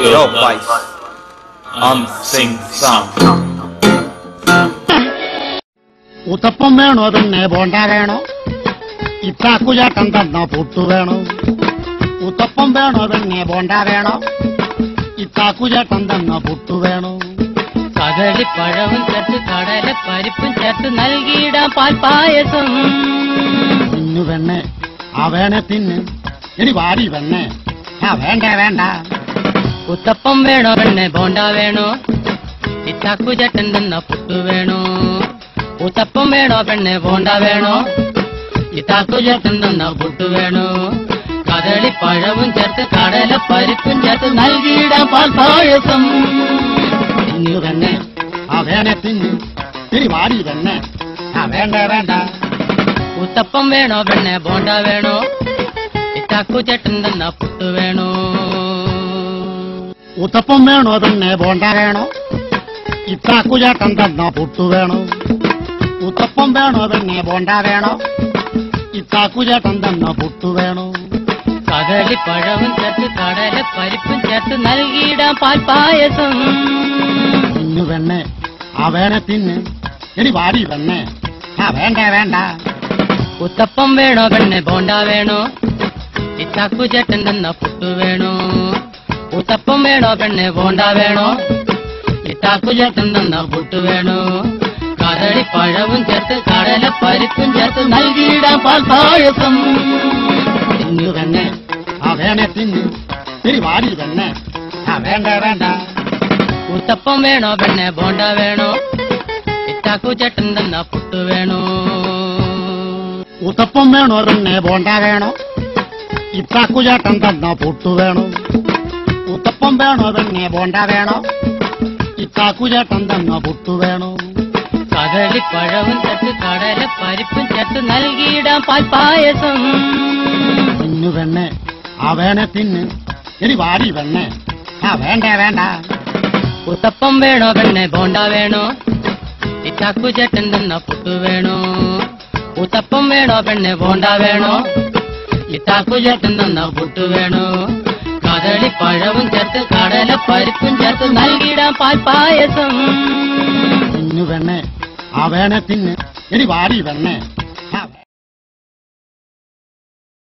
Yo, Vice. Um, sing song. Uttapam വേണോ പിന്നെ ബോണ്ട വേണോ ഇത്താക്കുചേട്ടൻ തന്ന പുട്ടു വേണോ ഉത്തപ്പം വേണോ പിന്നെ ബോണ്ട വേണോ ഇത്താക്കുചേട്ടൻ തന്ന പുട്ടു വേണോ കദളിപ്പഴവും ചേർത്ത് കടല പരിപ്പും ചേർത്ത് നൽകിയിടാം പാൽപായസം തിന്നു വെണ്ണെ ആ വേണെ തിന്ന് എടി വാടി വെണ്ണെ ആ വേണ്ട വേണ്ട ഉത്തപ്പം വേണോ പെണ്ണെ ബോണ്ട വേണോ ഇത്താക്കു ചേട്ടൻ തന്ന പുട്ടു വേണോ ഉത്തപ്പം വേണോ പെണ്ണെ ബോണ്ട വേണോ ഇത്താക്കു ചേട്ടൻ തന്ന പുട്ടു വേണോ കദളിപ്പഴവും ചേർത്ത് കടല പരിപ്പും ചേർത്ത് നൽകിയിടാം പാൽപായസം തിന്നു വെണ്ണെ ആ വേണെ തിന്ന് എടി വാടി വെണ്ണെ ആ വേണ്ട വേണ്ട ഉത്തപ്പം വേണോ പെണ്ണെ ബോണ്ട വേണോ ഇത്താക്കു ചേട്ടൻ തന്ന പുട്ടു വേണോ ഉത്തപ്പം വേണോ പിന്നെ ബോണ്ട വേണോ ഇത്താക്കുചേട്ടൻ തന്ന പുട്ടു വേണോ ഉത്തപ്പം വേണോ പിന്നെ ബോണ്ട വേണോ ഇത്താക്കുചേട്ടൻ തന്ന പുട്ടു വേണോ കദളിപ്പഴവും ചേർത്ത് കടല പരിപ്പും ചേർത്ത് നൽകിയിടാം പാൽപായസം തിന്നു വെണ്ണെ ആ വേണെ തിന്ന് എടി വാടി വെണ്ണെ ആ വേണ്ട വേണ്ട ഉത്തപ്പം വേണോ പെണ്ണെ ബോണ്ട വേണോ ഇത്താക്കു ചേട്ടൻ തന്ന പുട്ടു വേണോ ഉത്തപ്പം വേണോ പെണ്ണെ ബോണ്ട വേണോ ഇത്താക്കു ചേട്ടൻ തന്ന പുട്ടു വേണോ കദളിപ്പഴവും ചേർത്ത് കടല പരിപ്പും ചേർത്ത് നൽകിയിടാം പാൽപായസം തിന്നു വെണ്ണെ ആ വേണെ തിന്ന് എടി വാടി വെണ്ണെ ആ വേണ്ട വേണ്ട ഉത്തപ്പം വേണോ പെണ്ണെ ബോണ്ട വേണോ ഇത്താക്കു ചേട്ടൻ തന്ന പുട്ടു വേണോ ഉത്തപ്പം വേണോ പിന്നെ ബോണ്ട വേണോ ഇത്താക്കുചേട്ടൻ തന്ന പുട്ടു വേണോ ഉത്തപ്പം വേണോ പിന്നെ ബോണ്ട വേണോ ഇത്താക്കുചേട്ടൻ തന്ന പുട്ടു വേണോ കദളിപ്പഴവും ചേർത്ത് കടല പരിപ്പും ചേർത്ത് നൽകിയിടാം പാൽപായസം. പാൽപായസം. തിന്നു വെണ്ണെ ആ വേണെ തിന്ന് എടി വാടി വെണ്ണെ ആ വേണ്ട വേണ്ട ഉത്തപ്പം വേണോ പെണ്ണെ ബോണ്ട വേണോ ഇത്താക്കു ചേട്ടൻ തന്ന പുട്ടു വേണോ ഉത്തപ്പം വേണോ പെണ്ണെ ബോണ്ട വേണോ ഇത്താക്കു ചേട്ടൻ തന്ന പുട്ടു വേണോ കദളിപ്പഴവും ചേർത്ത് കടല പരിപ്പും ചേർത്ത് നൽകിയിടാം പാൽപായസം തിന്നു വെണ്ണെ ആ വേണെ തിന്ന് എടി വാടി വെണ്ണെ ആ വേണ്ട വേണ്ട വേണ്ട വേണ്ട ഉത്തപ്പം വേണോ പെണ്ണെ ബോണ്ട വേണോ ഇത്താക്കു ചേട്ടൻ തന്ന പുട്ടു വേണോ ഉത്തപ്പം വേണോ പെണ്ണെ ബോണ്ട വേണോ ഇത്താക്കു ചേട്ടൻ തന്ന പുട്ടു വേണോ കദളിപ്പഴവും ചേർത്ത് കടല പരിപ്പും ചേർത്ത് നൽകിയിടാം പാൽപായസം തിന്നു വെണ്ണെ ആ വേണെ തിന്ന് എടി വാടി വെണ്ണെ